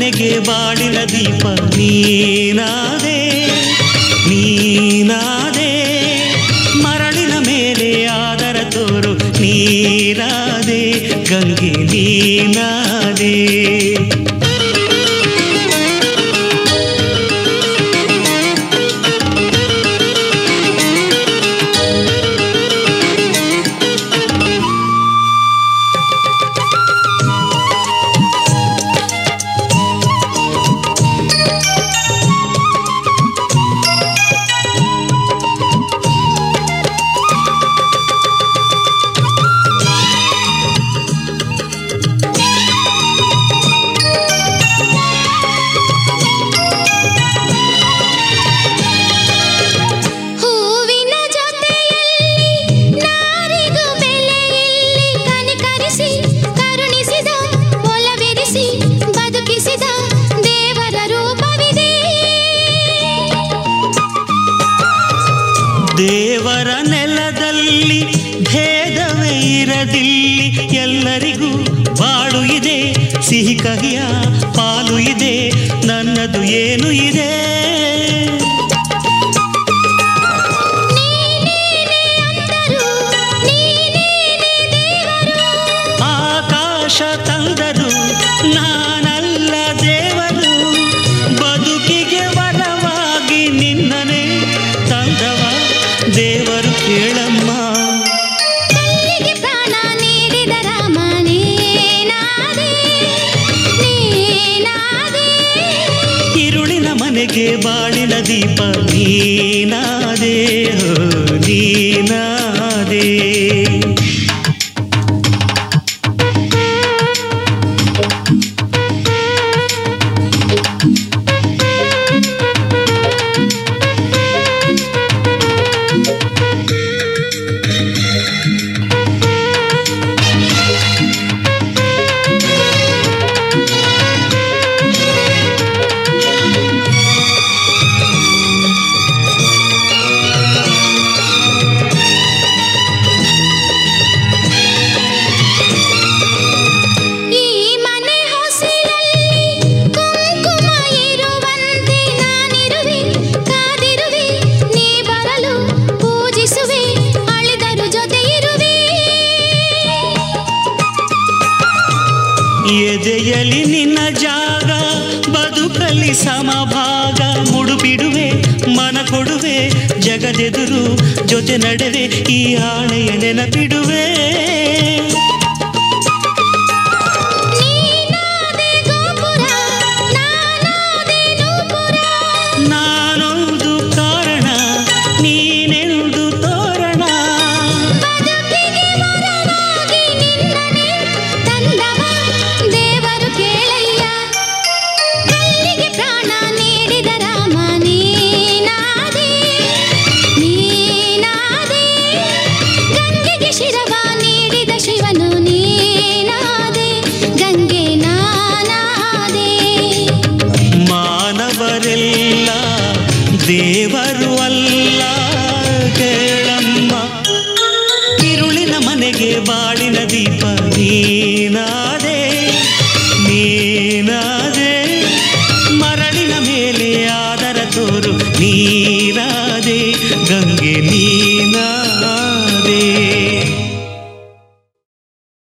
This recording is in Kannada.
ಮನೆಗೆ ಬಾಳಿನ ದೀಪ ನೀನಾದೆ ನೀನಾದೆ ಮರಳಿನ ಮೇಲೆ ಆದರ ತೋರು ನೀರಾದೆ ಗಂಗೆ ನೀನಾದೆ ಹೂವಿನ ಜೊತೆಯಲ್ಲಿ ನಾರಿಗೂ ಬೆಲೆಯಲ್ಲಿ ಕನಿಕರಿಸಿ ಕರುಣಿಸಿದ ಒಲವಿರಿಸಿ ಬದುಕಿಸಿದ ದೇವರ ರೂಪವಿದೆ ದೇವರ ನೆಲದಲ್ಲಿ ಭೇದವೇ ಇರದಿಲ್ಲಿ ಎಲ್ಲರಿಗೂ ಬಾಳು ಇದೆ ಸಿಹಿ ಕಹಿಯ ಪಾಲು ಇದೆ ನನ್ನದು ಏನು ಇದೆ ನೀನೇನೆ ಅಂದರು ನೀನೇನೆ ದೇವರು ಆಕಾಶ ತಂದರು ನಾನಲ್ಲ ದೇವರು ಬದುಕಿಗೆ ವರವಾಗಿ ನಿನ್ನನೆ ತಂದವ ದೇವರು ಕೇಳಮ್ಮ ಕಲ್ಲಿಗೆ ಪ್ರಾಣ ನೀಡಿದ ರಾಮ ನೀನಾದೆ ನೀನಾದೆ ഇരുളിನ ಮನೆಗೆ ಬಾಳಿನ ದೀಪ ನೀನಾದೆ ಹೋ ನೀನಾದೆ ಈ ಮನೆ ಹೊಸಿಲಲ್ಲಿ ಕುಂಕುಮ ಇರುವಂತೆ ನಾನಿರುವೆ ಕಾದಿರುವೆ ನೀ ಬರಲು ಪೂಜಿಸುವೆ ಅಳಿದರು ಜೊತೆ ಇರುವೆ ಎದೆಯಲಿ ನಿನ್ನ ಜಾಗ ಬದುಕಲಿ ಸಮಭಾಗ ಮುಡುಬಿಡುವೆ ಮನ ಕೊಡುವೆ ಜಗದೆದುರು ಜೊತೆ ನಡೆವೆ ಈ ಆಣೆಯ ನೆನಪಿಡುವೆ ನೀನಾದೆ ಗೋಪುರ ನಾನಾದೆ ನೂಪುರ ನಾನೊಂದು ಕಾರಣ ನೀನೆಂದು ತೋರಣ ಬದುಕಿಗೆ ವರವಾಗಿ ನಿನ್ನನೆ ತಂದವ ದೇವರು ಕೇಳಯ್ಯ ಕಲ್ಲಿಗೆ ಪ್ರಾಣ ನೀಡಿದ ರಾಮ ನೀನಾದೆ ನೀನಾದೆ ಗಂಗೆಗೆ ಶಿರವ ನೀಡಿದ ಶಿವನು ನೀನಾದೆ ಗಂಗೆ ನಾನಾದೆ ಮಾನವರೆಲ್ಲ ದೇವರ